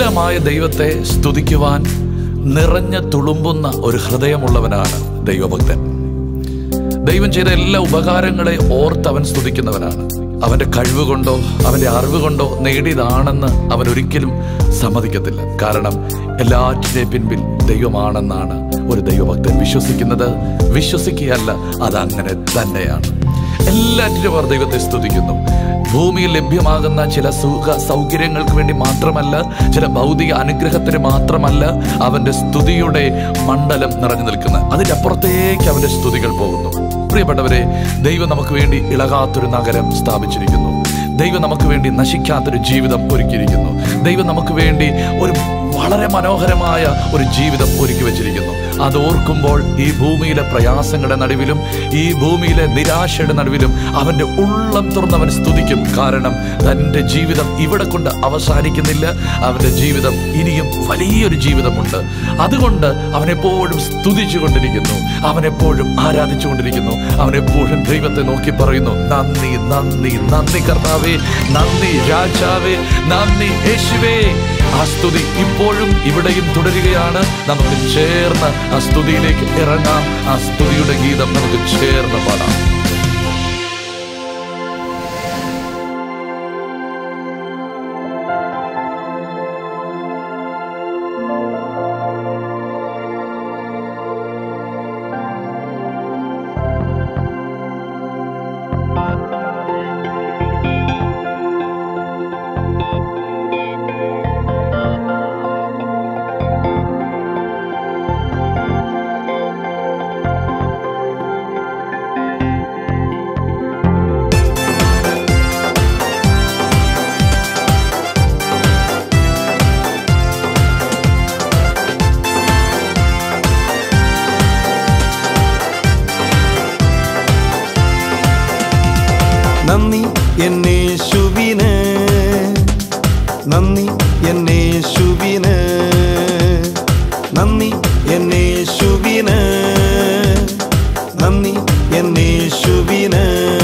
ഉഗ്രമായ ദൈവത്തെ സ്തുതിക്കുവാൻ നിറഞ്ഞ തുളുമ്പുന്ന ഒരു ഹൃദയമുള്ളവനാണ് ദൈവഭക്തൻ ദൈവം ചെയ്ത എല്ലാ ഉപകാരങ്ങളെ ഓർത്ത് അവൻ സ്തുതിക്കുന്നവനാണ് അവന്റെ കഴിവ് കൊണ്ടോ അവന്റെ അറിവ് കൊണ്ടോ നേടിയതാണെന്ന് അവൻ ഒരിക്കലും സമ്മതിക്കത്തില്ല കാരണം എല്ലാറ്റിനെ പിൻപിൽ ദൈവമാണെന്നാണ് ഒരു ദൈവഭക്തൻ വിശ്വസിക്കുന്നത് വിശ്വസിക്കുകയല്ല അതങ്ങനെ തന്നെയാണ് എല്ലാറ്റിനും അവർ ദൈവത്തെ സ്തുതിക്കുന്നു ഭൂമിയിൽ ലഭ്യമാകുന്ന ചില സുഖ സൗകര്യങ്ങൾക്ക് വേണ്ടി മാത്രമല്ല ചില ഭൗതിക അനുഗ്രഹത്തിന് മാത്രമല്ല അവന്റെ സ്തുതിയുടെ മണ്ഡലം നിറഞ്ഞു നിൽക്കുന്നത് അതിന്റെ അപ്പുറത്തേക്ക് അവന്റെ സ്തുതികൾ പോകുന്നു പ്രിയപ്പെട്ടവരെ ദൈവം നമുക്ക് വേണ്ടി ഇളകാത്തൊരു നഗരം സ്ഥാപിച്ചിരിക്കുന്നു ദൈവം നമുക്ക് വേണ്ടി നശിക്കാത്തൊരു ജീവിതം ഒരുക്കിയിരിക്കുന്നു ദൈവം നമുക്ക് വേണ്ടി ഒരു വളരെ മനോഹരമായ ഒരു ജീവിതം ഒരുക്കി വെച്ചിരിക്കുന്നു അത് ഓർക്കുമ്പോൾ ഈ ഭൂമിയിലെ പ്രയാസങ്ങളുടെ നടുവിലും ഈ ഭൂമിയിലെ നിരാശയുടെ നടുവിലും അവന്റെ ഉള്ളം തുറന്നവൻ സ്തുതിക്കും കാരണം തൻ്റെ ജീവിതം ഇവിടെ കൊണ്ട് അവസാനിക്കുന്നില്ല അവന്റെ ജീവിതം ഇനിയും വലിയൊരു ജീവിതമുണ്ട് അതുകൊണ്ട് അവനെപ്പോഴും സ്തുതിച്ചു കൊണ്ടിരിക്കുന്നു അവനെപ്പോഴും ആരാധിച്ചു കൊണ്ടിരിക്കുന്നു അവനെപ്പോഴും ദൈവത്തെ നോക്കി പറയുന്നു നന്ദി നന്ദി നന്ദി കർത്താവേ നന്ദി രാജാവേ നന്ദി യേശുവേ ആ സ്തുതി ഇപ്പോഴും ഇവിടെയും തുടരുകയാണ് നമുക്ക് ചേർന്ന് ആ സ്തുതിയിലേക്ക് ഇറങ്ങാം ആ സ്തുതിയുടെ ഗീതം നമുക്ക് ചേർന്ന് പാടാം നന്ദി എന്നേശുവിന് നന്ദി എന്നേശുവിന് നന്ദി എന്നേശുവിന് നന്ദി എന്നേശുവിന്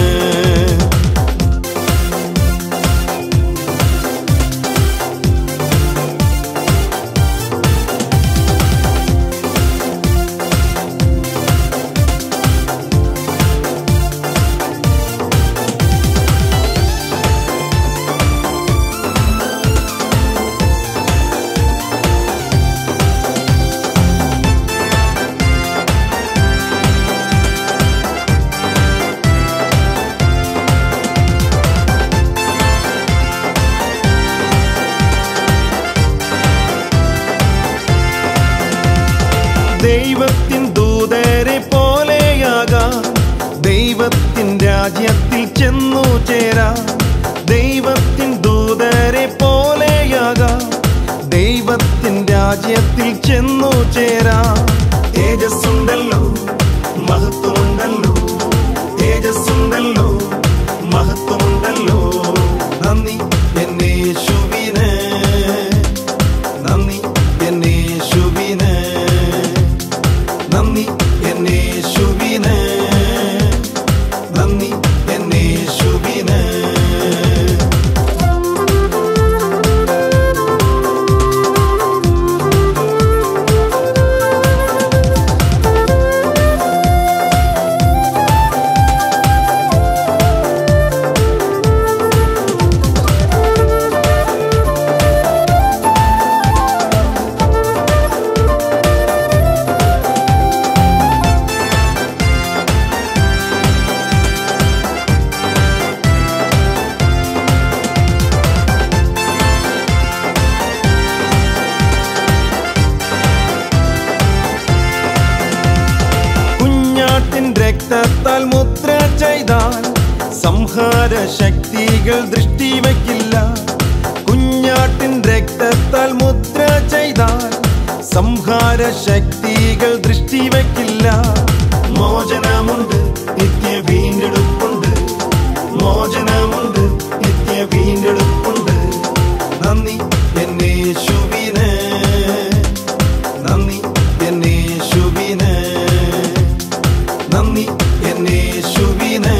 ദൈവത്തിൻ ദൂതരെ പോലെയാകാം ദൈവത്തിൻ രാജ്യത്തിൽ ചെന്നു ചേരാ ദൈവത്തിൻ ദൂതരെ പോലെയാകാം ദൈവത്തിൻ രാജ്യത്തിൽ ചെന്നു ചേരാ തേജസ്സുണ്ടല്ലോ മഹത്വമുണ്ടല്ലോ തേജസ്സുണ്ടല്ലോ മഹത്വമുണ്ടല്ലോ നന്ദി എന്നേശുവിന് നന്ദി എന്നേശുവിന് നന്ദി എന്നേശുവിന് നന്ദി എന്നേശുവിന് കുഞ്ഞാട്ടിൻ രക്തത്താൽ മുദ്ര ചെയ്താൽ സംഹാര ശക്തികൾ ദൃഷ്ടി വയ്ക്കില്ല കുഞ്ഞാട്ടിൻ രക്തത്താൽ മുദ്ര ചെയ്താൽ സംഹാര ശക്തികൾ ദൃഷ്ടി വയ്ക്കില്ല മോചനമുണ്ട് നിത്യ വീണ്ടെടുപ്പുണ്ട് മോചനമുണ്ട് നിത്യ വീണ്ടെടുപ്പുണ്ട് നന്ദി എന്നേശുവിന് നന്ദി എന്നേശുവിന് നന്ദി എന്നേശുവിന്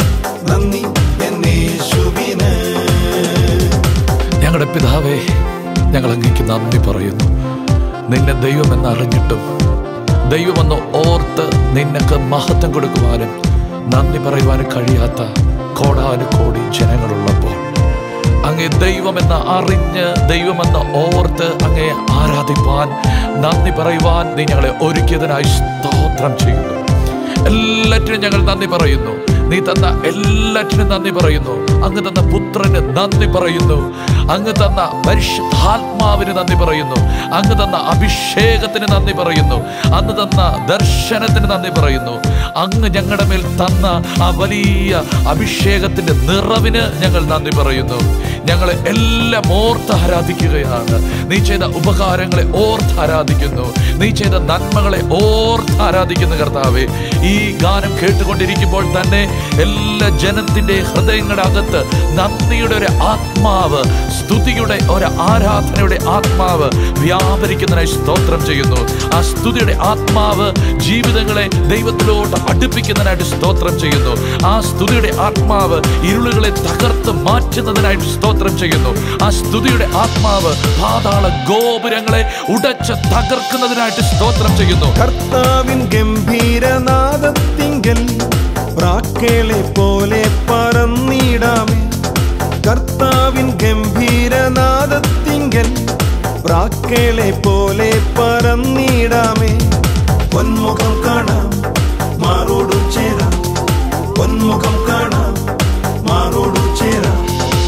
നന്ദി എന്നേശുവിന് ഞങ്ങളുടെ പിതാവേ ഞങ്ങൾ അങ്ങേക്ക് നന്ദി പറയുന്നു നിന്നെ ദൈവമെന്ന് അറിഞ്ഞിട്ടും ദൈവമെന്ന് ഓർത്ത് നിനക്ക് മഹത്വം കൊടുക്കുവാനും നന്ദി പറയുവാനും കഴിയാത്ത കോടാനു കോടി ജനങ്ങളുള്ളപ്പോൾ അങ്ങേ ദൈവമെന്ന് അറിഞ്ഞ് ദൈവമെന്ന് ഓർത്ത് അങ്ങേ ആരാധിപ്പാൻ നന്ദി പറയുവാൻ നീ ഞങ്ങളെ ഒരുക്കിയതിനായി സ്തോത്രം ചെയ്യുന്നു എല്ലാറ്റിനും ഞങ്ങൾ നന്ദി പറയുന്നു നീ തന്ന എല്ലാറ്റിനും നന്ദി പറയുന്നു അങ്ങ് തന്ന പുത്രന് നന്ദി പറയുന്നു അങ്ങ് തന്ന പരിശുദ്ധാത്മാവിന് നന്ദി പറയുന്നു അങ്ങ് തന്ന അഭിഷേകത്തിന് നന്ദി പറയുന്നു അന്ന് തന്ന ദർശനത്തിന് നന്ദി പറയുന്നു അങ്ങ് ഞങ്ങളുടെ മേൽ തന്ന ആ വലിയ അഭിഷേകത്തിന്റെ നിറവിന് ഞങ്ങൾ നന്ദി പറയുന്നു ഞങ്ങളെ എല്ലാം ഓർത്ത് ആരാധിക്കുകയാണ് നീ ചെയ്ത ഉപകാരങ്ങളെ ഓർത്ത് ആരാധിക്കുന്നു നീ ചെയ്ത നന്മകളെ ഓർത്ത് ആരാധിക്കുന്നു കർത്താവെ ഈ ഗാനം കേട്ടുകൊണ്ടിരിക്കുമ്പോൾ തന്നെ എല്ലാ ജനത്തിന്റെ ഹൃദയങ്ങളുടെ അകത്ത് നന്ദിയുടെ ഒരു ആത്മാവ് സ്തുതിയുടെ ഒരു ആരാധനയുടെ ആത്മാവ് വ്യാപരിക്കുന്നതിനായി സ്തോത്രം ചെയ്യുന്നു ആ സ്തുതിയുടെ ആത്മാവ് ജീവിതങ്ങളെ ദൈവത്തിലോട്ട് അടുപ്പിക്കുന്നതിനായിട്ട് സ്തോത്രം ചെയ്യുന്നു ആ സ്തുതിയുടെ ആത്മാവ് ഇരുളുകളെ തകർത്ത് മാറ്റുന്നതിനായിട്ട് സ്തോത്രം ചെയ്യുന്നു ആ സ്തുതിയുടെ ആത്മാവ് പാതാള ഗോപുരങ്ങളെ ഉടച്ച് തകർക്കുന്നതിനായിട്ട് സ്തോത്രം ചെയ്യുന്നു കർത്താവിൻ ഗംഭീരനാദത്തിങ്കൽ പ്രാക്കേളെ പോലെ പറന്നിടാമേ കർത്താവിൻ ഗംഭീരനാദത്തിങ്കൽ പ്രാക്കേളെ പോലെ പറന്നിടാമേ പൊന്മുഖം കാണാം മാറോടു ചേരാം പൊന്മുഖം കാണാം മാറോടു ചേരാം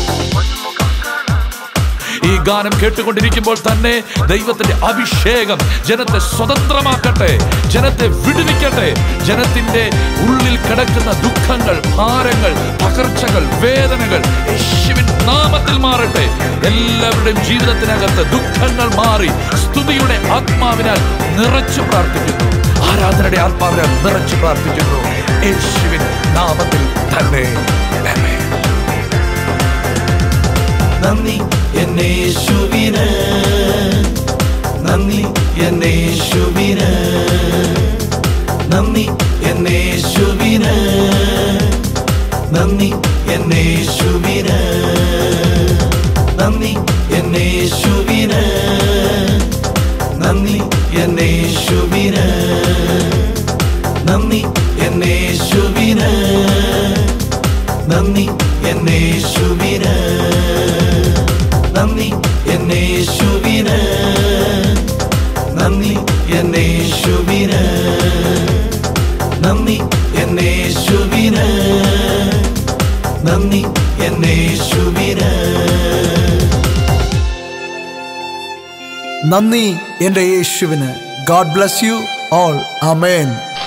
ഈ ഗാനം കേട്ടുകൊണ്ടിരിക്കുമ്പോൾ തന്നെ ദൈവത്തിന്റെ അഭിഷേകം ജനത്തെ സ്വതന്ത്രമാക്കട്ടെ ജനത്തെ വിടുവിക്കട്ടെ ജനത്തിന്റെ ഉള്ളിൽ കിടക്കുന്ന ദുഃഖങ്ങൾ ഭാരങ്ങൾ തകർച്ചകൾ വേദനകൾ യേശുവിൻ നാമത്തിൽ മാറട്ടെ എല്ലാവരുടെയും ജീവിതത്തിനകത്ത് ദുഃഖങ്ങൾ മാറി സ്തുതിയുടെ ആത്മാവിനാൽ നിറച്ചു പ്രാർത്ഥിക്കുന്നു ആരാധനയുടെ ആത്മാവിനാൽ നിറച്ചു പ്രാർത്ഥിക്കുന്നു യേശുവിൻ നാമത്തിൽ തന്നെ ആമേൻ. നന്ദി എന്നേശുവിന് നന്ദി എന്നേശുവിന് നന്ദി എന്നേശുവിന് നന്ദി എന്നേശുവിന് നന്ദി എന്നേശുവിന് നന്ദി എന്നേശുവിന് നന്ദി എന്നേശുവിന് നന്ദി എന്നേശുവിന് നന്ദി എന്നേശുവിന് നന്ദി എന്നേശുവിന് നന്ദി എന്നേശുവിന് നന്ദി എന്നേശുവിന് നന്ദി എൻ്റെ യേശുവിന് God bless you all amen